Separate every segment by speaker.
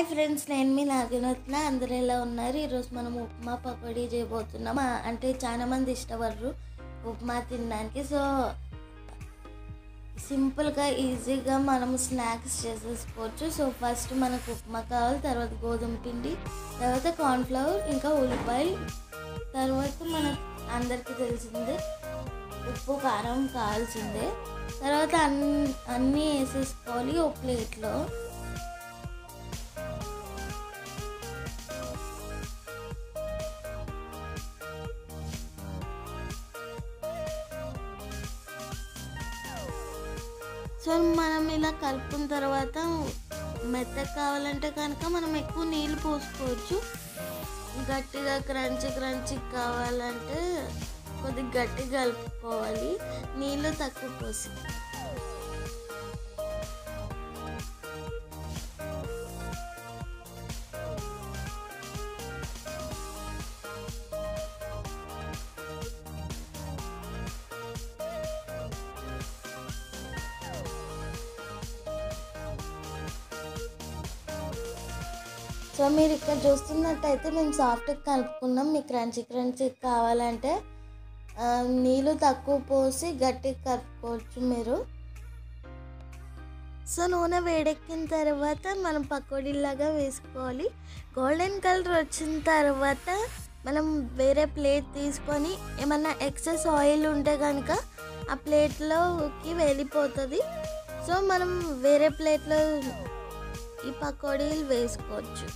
Speaker 1: friends నేను మీ నాగనత్న అందరూ ఎలా ఉన్నారు ఈరోజు మనం ఉప్మా పకోడీ చేయబోతున్నాం ఆ, అంటే చాలా మంది ఇష్టపడరు ఉప్మా తినడానికి సో సింపుల్గా ఈజీగా మనం స్నాక్స్ చేసేసుకోవచ్చు సో ఫస్ట్ మనకు ఉప్మా కావాలి తర్వాత గోధుమ పిండి తర్వాత కార్న్ఫ్లవర్ ఇంకా ఉల్లిపాయలు తర్వాత మన అందరికీ తెలిసిందే ఉప్పు కారం కావాల్సిందే తర్వాత అన్ని అన్నీ వేసేసుకోవాలి ఒక ప్లేట్లో సో మనం ఇలా కలుపుకున్న తర్వాత మెత్తగా కావాలంటే కనుక మనం ఎక్కువ నీళ్ళు పోసుకోవచ్చు గట్టిగా క్రంచి క్రంచి కావాలంటే కొద్దిగా గట్టిగా కలుపుకోవాలి నీళ్ళు తక్కువ పోసి సో మీరు ఇక్కడ చూస్తున్నట్టయితే మేము సాఫ్ట్గా కలుపుకున్నాం మీకు క్రంచి క్రంచి కావాలంటే ఆ, నీళ్ళు తక్కువ పోసి గట్టిగా కలుపుకోవచ్చు మీరు సో నూనె వేడెక్కిన తర్వాత మనం పకోడీలాగా వేసుకోవాలి గోల్డెన్ కలర్ వచ్చిన తర్వాత మనం వేరే ప్లేట్ తీసుకొని ఏమన్నా ఎక్సెస్ ఆయిల్ ఉంటే కనుక ఆ ప్లేట్లోకి వెళ్ళిపోతుంది సో మనం వేరే ప్లేట్లో ఈ పకోడీలు వేసుకోవచ్చు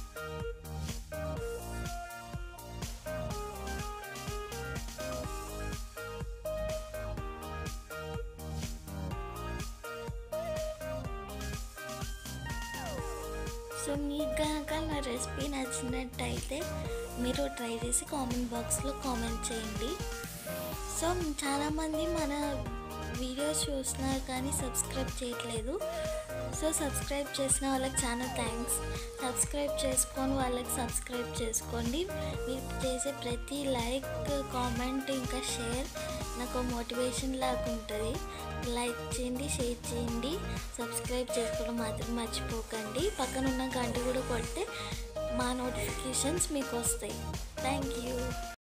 Speaker 1: సో మీకు కనుక నా రెసిపీ నచ్చినట్టయితే మీరు ట్రై చేసి కామెంట్ బాక్స్లో కామెంట్ చేయండి సో చాలామంది మన వీడియోస్ చూస్తున్నారు కానీ సబ్స్క్రైబ్ చేయట్లేదు సో సబ్స్క్రైబ్ చేసిన వాళ్ళకి చాలా థ్యాంక్స్ సబ్స్క్రైబ్ చేసుకొని వాళ్ళకి సబ్స్క్రైబ్ చేసుకోండి మీరు చేసే ప్రతి లైక్ కామెంట్ ఇంకా షేర్ నాకు మోటివేషన్ లాగా ఉంటుంది లైక్ చేయండి షేర్ చేయండి సబ్స్క్రైబ్ చేసుకోవడం మాత్రం మర్చిపోకండి పక్కన ఉన్న గంట కూడా కొడితే మా నోటిఫికేషన్స్ మీకు వస్తాయి థ్యాంక్ యూ